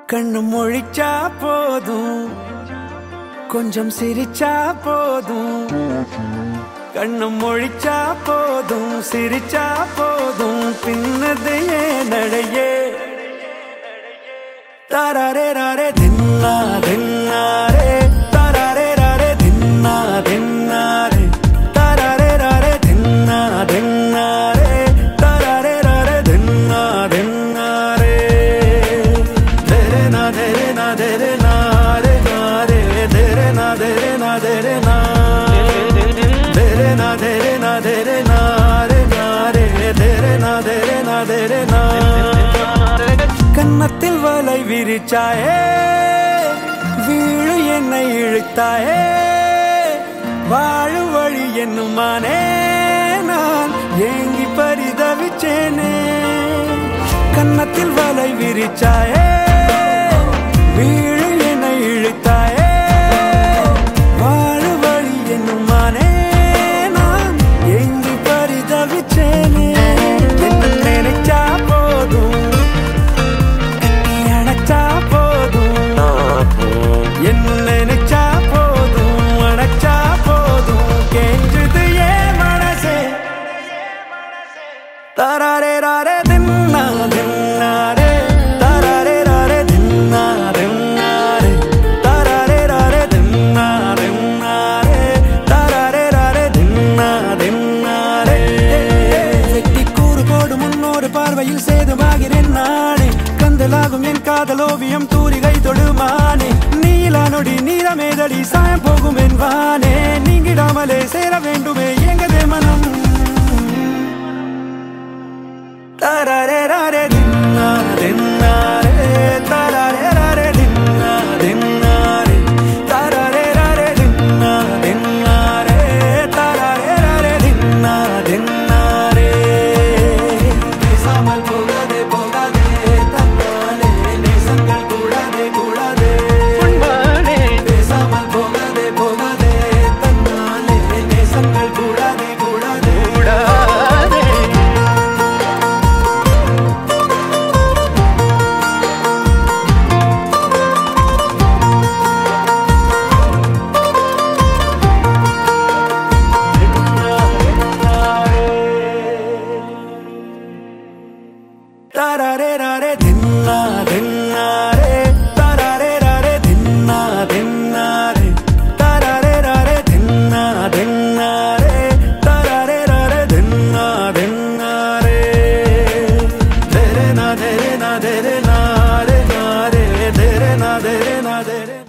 கண்ணு முழிச்சா போதும் கொஞ்சம் சிரிச்சா போதும் கண்ணு முழிச்சா போதும் சிரிச்சா போதும் பின்னது ஏன் நடையே தாரே ராரே தின்னா தின்னாரே தாரே ராரே தின்னா தின்னாரே தாரே ராரே தின்னா தின்னாரே தாரே ராரே தின்னா தின்னாரே தெரே நா தெரே நா தெரே நா ரே நா ரே தெரே நா தெரே நா தெரே நா தெரே நா தெரே நா தெரே நா ரே நா ரே தெரே நா தெரே நா தெரே நா கன்னத்தில் வலை விரிச்சாயே வீழு என்னை இழுத்தாயே வாழு வழி என்னுமானே நான் ஏங்கி பரிதவிச்சேனே கன்னத்தில் வலை விரிச்சாயே வீழு என்னை இழுத்தாயே வாழு வழி என்னுமானே நான் ஏங்கி பரிதவிச்சேனே என்ன நினைச்சா போதும் கட்டி அணைச்சா போதும் என்ன நினைச்சா போதும் அணைச்சா போதும் கேட்டது ஏன் மனசே தராரே ராரே தின்னா தின்னாரே தராரே ராரே தின்னா தின்னாரே தராரே ராரே தின்னா தின்னாரே தராரே ராரே தின்னா தின்னாரே வெட்டி கூறு போடு முன்னோரு பார்வையில் சேதுமாகிறேன் நானே கந்தலாகும் என் காதல் ஓவியம் தூரிகை தொடுமானே நீலா நொடி நீலமேதடி சாயம் போகும் என் வானே நீங்கிடாமலே சேர வேண்டுமே எங்கதே மனம் தரரே ரரே தின்னா தின்னாரே தரரே ரரே தின்னா தின்னாரே தரரே ரரே தின்னா தின்னாரே தரரே ரரே தின்னா தின்னாரே பேசாமல் போகாதே போகாதே தன்னாலே நேசங்கள் கூடாதே கூடாதே பேசாமல் போகாதே போகாதே தன்னாலே நேசங்கள் கூடாதே கூடாதே தரரே ரரே தின்னா தின்னாரே தரரே ரரே தின்னா தின்னாரே தரரே ரரே தின்னா தின்னாரே தரரே ரரே தின்னா தின்னாரே தெரே நா தெரே நா தெரே நா